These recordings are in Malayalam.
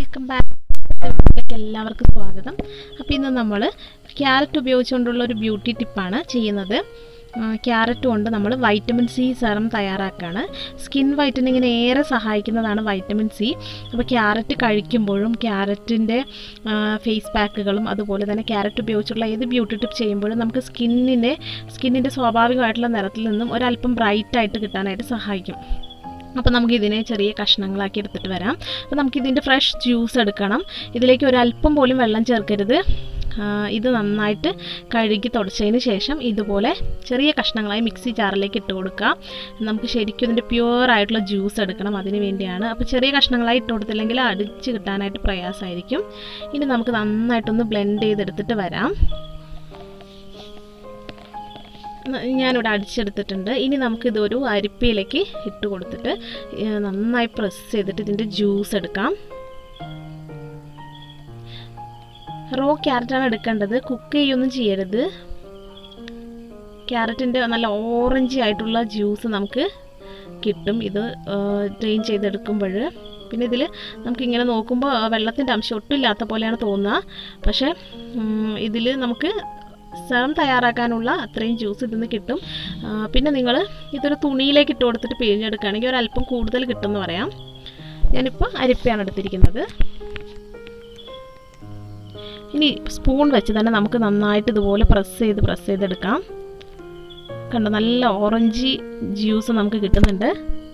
വെൽക്കം ബാക്ക് എല്ലാവർക്കും സ്വാഗതം അപ്പോൾ ഇന്ന് നമ്മൾ ക്യാരറ്റ് ഉപയോഗിച്ചുകൊണ്ടുള്ള ഒരു ബ്യൂട്ടി ടിപ്പാണ് ചെയ്യുന്നത് ക്യാരറ്റ് കൊണ്ട് നമ്മൾ വൈറ്റമിൻ സി സെറം തയ്യാറാക്കുകയാണ് സ്കിൻ വൈറ്റനിങ്ങിന് ഏറെ സഹായിക്കുന്നതാണ് വൈറ്റമിൻ സി അപ്പോൾ ക്യാരറ്റ് കഴിക്കുമ്പോഴും ക്യാരറ്റിൻ്റെ ഫേസ് പാക്കുകളും അതുപോലെ തന്നെ ക്യാരറ്റ് ഉപയോഗിച്ചുള്ള ഏത് ബ്യൂട്ടി ടിപ്പ് ചെയ്യുമ്പോഴും നമുക്ക് സ്കിന്നിനെ സ്കിന്നിൻ്റെ സ്വാഭാവികമായിട്ടുള്ള നിറത്തിൽ നിന്നും ഒരല്പം ബ്രൈറ്റായിട്ട് കിട്ടാനായിട്ട് സഹായിക്കും അപ്പോൾ നമുക്ക് ഇതിനെ ചെറിയ കഷ്ണങ്ങളാക്കി എടുത്തിട്ട് വരാം അപ്പോൾ നമുക്ക് ഇതിൻ്റെ ഫ്രഷ് ജ്യൂസ് എടുക്കണം ഇതിലേക്ക് ഒരല്പം പോലും വെള്ളം ചേർക്കരുത് ഇത് നന്നായിട്ട് കഴുകി തുടച്ചതിന് ശേഷം ഇതുപോലെ ചെറിയ കഷ്ണങ്ങളായി മിക്സി ജാറിലേക്ക് ഇട്ട് കൊടുക്കുക നമുക്ക് ശരിക്കും ഇതിൻ്റെ പ്യുവർ ആയിട്ടുള്ള ജ്യൂസ് എടുക്കണം അതിന് വേണ്ടിയാണ് അപ്പോൾ ചെറിയ കഷ്ണങ്ങളായി ഇട്ട് കൊടുത്തില്ലെങ്കിൽ അടിച്ച് കിട്ടാനായിട്ട് പ്രയാസമായിരിക്കും ഇനി നമുക്ക് നന്നായിട്ടൊന്ന് ബ്ലെൻഡ് ചെയ്തെടുത്തിട്ട് വരാം ഞാനിവിടെ അടിച്ചെടുത്തിട്ടുണ്ട് ഇനി നമുക്കിതൊരു അരിപ്പയിലേക്ക് ഇട്ട് കൊടുത്തിട്ട് നന്നായി പ്രസ് ചെയ്തിട്ട് ഇതിൻ്റെ ജ്യൂസ് എടുക്കാം റോ ക്യാരറ്റാണ് എടുക്കേണ്ടത് കുക്ക് ചെയ്യൊന്നും ചെയ്യരുത് ക്യാരറ്റിൻ്റെ നല്ല ഓറഞ്ച് ആയിട്ടുള്ള ജ്യൂസ് നമുക്ക് കിട്ടും ഇത് ഡ്രെയിൻ ചെയ്തെടുക്കുമ്പോൾ പിന്നെ ഇതിൽ നമുക്കിങ്ങനെ നോക്കുമ്പോൾ വെള്ളത്തിൻ്റെ അംശം ഒട്ടുമില്ലാത്ത പോലെയാണ് തോന്നുക പക്ഷേ ഇതിൽ നമുക്ക് സെറം തയ്യാറാക്കാനുള്ള അത്രയും ജ്യൂസ് ഇതിൽ നിന്ന് കിട്ടും പിന്നെ നിങ്ങൾ ഇതൊരു തുണിയിലേക്ക് ഇട്ട് കൊടുത്തിട്ട് പിഴിഞ്ഞെടുക്കുകയാണെങ്കിൽ ഒരല്പം കൂടുതൽ കിട്ടുമെന്ന് പറയാം ഞാനിപ്പോൾ അരിപ്പയാണ് എടുത്തിരിക്കുന്നത് ഇനി സ്പൂൺ വെച്ച് തന്നെ നമുക്ക് നന്നായിട്ട് ഇതുപോലെ പ്രസ് ചെയ്ത് പ്രസ് ചെയ്തെടുക്കാം കണ്ടോ നല്ല ഓറഞ്ച് ജ്യൂസ് നമുക്ക് കിട്ടുന്നുണ്ട്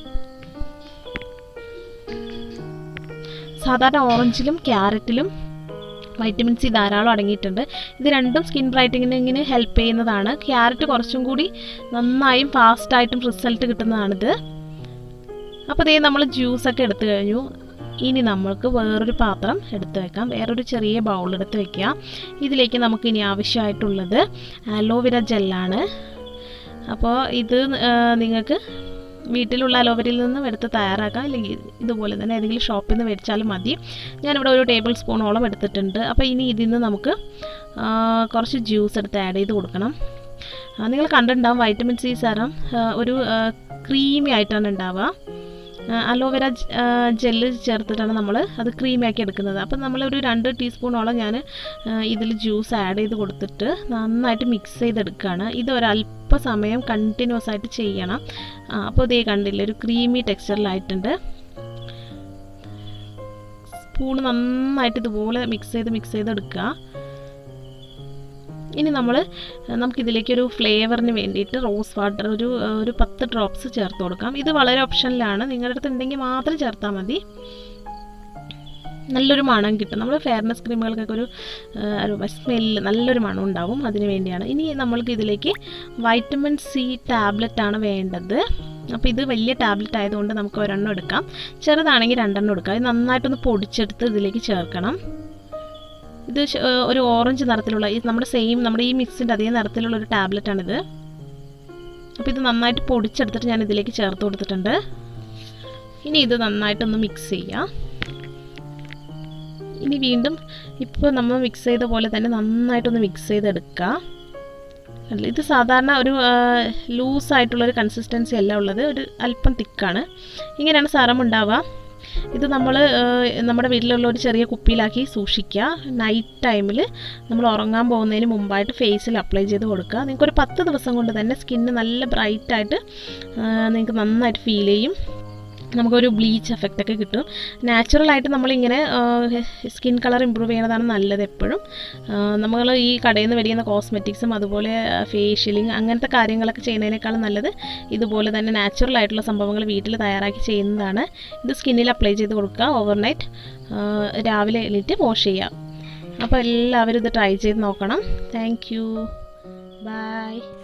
സാധാരണ ഓറഞ്ചിലും ക്യാരറ്റിലും വൈറ്റമിൻ സി ധാരാളം അടങ്ങിയിട്ടുണ്ട് ഇത് രണ്ടും സ്കിൻ ബ്രൈറ്റനിങ്ങിന് ഹെൽപ്പ് ചെയ്യുന്നതാണ് ക്യാരറ്റ് കുറച്ചും കൂടി നന്നായും ഫാസ്റ്റായിട്ടും റിസൾട്ട് കിട്ടുന്നതാണിത് അപ്പോൾ ഇതേ നമ്മൾ ജ്യൂസൊക്കെ എടുത്തു കഴിഞ്ഞു ഇനി നമ്മൾക്ക് വേറൊരു പാത്രം എടുത്ത് വെക്കാം വേറൊരു ചെറിയ ബൗൾ എടുത്ത് വെക്കുക ഇതിലേക്ക് നമുക്ക് ഇനി ആവശ്യമായിട്ടുള്ളത് അലോവേര ജെല്ലാണ് അപ്പോൾ ഇത് നിങ്ങൾക്ക് വീട്ടിലുള്ള അലോവരയിൽ നിന്നും എടുത്ത് തയ്യാറാക്കാം അല്ലെങ്കിൽ ഇതുപോലെ തന്നെ ഏതെങ്കിലും ഷോപ്പിൽ നിന്ന് മേടിച്ചാലും മതി ഞാനിവിടെ ഒരു ടേബിൾ സ്പൂണോളം എടുത്തിട്ടുണ്ട് അപ്പോൾ ഇനി ഇതിൽ നിന്ന് നമുക്ക് കുറച്ച് ജ്യൂസ് എടുത്ത് ആഡ് ചെയ്ത് കൊടുക്കണം നിങ്ങൾ കണ്ടിട്ടുണ്ടാവും വൈറ്റമിൻ സി സെറം ഒരു ക്രീമി ആയിട്ടാണ് ഉണ്ടാവുക അലോവേര ജെല്ല് ചേർത്തിട്ടാണ് നമ്മൾ അത് ക്രീമി ആക്കി എടുക്കുന്നത് അപ്പം നമ്മളൊരു രണ്ട് ടീസ്പൂണോളം ഞാൻ ഇതിൽ ജ്യൂസ് ആഡ് ചെയ്ത് കൊടുത്തിട്ട് നന്നായിട്ട് മിക്സ് ചെയ്തെടുക്കുകയാണ് ഇത് ഒരല്പ സമയം കണ്ടിന്യൂസ് ആയിട്ട് ചെയ്യണം അപ്പോൾ ഇതേ കണ്ടില്ല ഒരു ക്രീമി ടെക്സ്ചറിലായിട്ടുണ്ട് സ്പൂൺ നന്നായിട്ട് ഇതുപോലെ മിക്സ് ചെയ്ത് മിക്സ് ചെയ്തെടുക്കുക ഇനി നമ്മൾ നമുക്കിതിലേക്കൊരു ഫ്ലേവറിന് വേണ്ടിയിട്ട് റോസ് വാട്ടർ ഒരു ഒരു പത്ത് ഡ്രോപ്സ് ചേർത്ത് കൊടുക്കാം ഇത് വളരെ ഓപ്ഷനിലാണ് നിങ്ങളുടെ അടുത്ത് ഉണ്ടെങ്കിൽ മാത്രം ചേർത്താൽ മതി നല്ലൊരു മണം കിട്ടും നമ്മൾ ഫെയർനെസ് ക്രീമുകൾക്കൊക്കെ ഒരു ഒരു സ്മെല്ല് നല്ലൊരു മണം ഉണ്ടാവും അതിന് വേണ്ടിയാണ് ഇനി നമ്മൾക്ക് ഇതിലേക്ക് വൈറ്റമിൻ സി ടാബ്ലറ്റ് ആണ് വേണ്ടത് അപ്പോൾ ഇത് വലിയ ടാബ്ലറ്റ് ആയതുകൊണ്ട് നമുക്ക് ഒരെണ്ണം എടുക്കാം ചെറുതാണെങ്കിൽ രണ്ടെണ്ണം എടുക്കാം ഇത് നന്നായിട്ടൊന്ന് പൊടിച്ചെടുത്ത് ഇതിലേക്ക് ചേർക്കണം ഇത് ഒരു ഓറഞ്ച് നിറത്തിലുള്ള ഈ നമ്മുടെ സെയിം നമ്മുടെ ഈ മിക്സിൻ്റെ അതേ നിറത്തിലുള്ള ഒരു ടാബ്ലറ്റാണിത് അപ്പോൾ ഇത് നന്നായിട്ട് പൊടിച്ചെടുത്തിട്ട് ഞാൻ ഇതിലേക്ക് ചേർത്ത് കൊടുത്തിട്ടുണ്ട് ഇനി ഇത് നന്നായിട്ടൊന്ന് മിക്സ് ചെയ്യാം ഇനി വീണ്ടും ഇപ്പോൾ നമ്മൾ മിക്സ് ചെയ്ത പോലെ തന്നെ നന്നായിട്ടൊന്ന് മിക്സ് ചെയ്തെടുക്കുക ഇത് സാധാരണ ഒരു ലൂസായിട്ടുള്ളൊരു കൺസിസ്റ്റൻസി അല്ല ഉള്ളത് ഒരു അല്പം തിക്കാണ് ഇങ്ങനെയാണ് സെറം ഉണ്ടാവുക ഇത് നമ്മൾ നമ്മുടെ വീട്ടിലുള്ള ഒരു ചെറിയ കുപ്പിയിലാക്കി സൂക്ഷിക്കുക നൈറ്റ് ടൈമിൽ നമ്മൾ ഉറങ്ങാൻ പോകുന്നതിന് മുമ്പായിട്ട് ഫേസിൽ അപ്ലൈ ചെയ്ത് കൊടുക്കുക നിങ്ങൾക്ക് ഒരു പത്ത് ദിവസം കൊണ്ട് തന്നെ സ്കിന്ന് നല്ല ബ്രൈറ്റായിട്ട് നിങ്ങൾക്ക് നന്നായിട്ട് ഫീൽ ചെയ്യും നമുക്കൊരു ബ്ലീച്ച് എഫക്റ്റ് ഒക്കെ കിട്ടും നാച്ചുറലായിട്ട് നമ്മളിങ്ങനെ സ്കിൻ കളർ ഇമ്പ്രൂവ് ചെയ്യണതാണ് നല്ലത് എപ്പോഴും നമ്മൾ ഈ കടയിൽ നിന്ന് മേടിക്കുന്ന കോസ്മെറ്റിക്സും അതുപോലെ ഫേഷ്യലിങ് അങ്ങനത്തെ കാര്യങ്ങളൊക്കെ ചെയ്യുന്നതിനേക്കാളും നല്ലത് ഇതുപോലെ തന്നെ നാച്ചുറൽ ആയിട്ടുള്ള സംഭവങ്ങൾ വീട്ടിൽ തയ്യാറാക്കി ചെയ്യുന്നതാണ് ഇത് സ്കിന്നിൽ അപ്ലൈ ചെയ്ത് കൊടുക്കുക ഓവർനൈറ്റ് രാവിലെ എണീറ്റ് വാഷ് ചെയ്യുക അപ്പോൾ എല്ലാവരും ഇത് ട്രൈ ചെയ്ത് നോക്കണം താങ്ക് യു ബൈ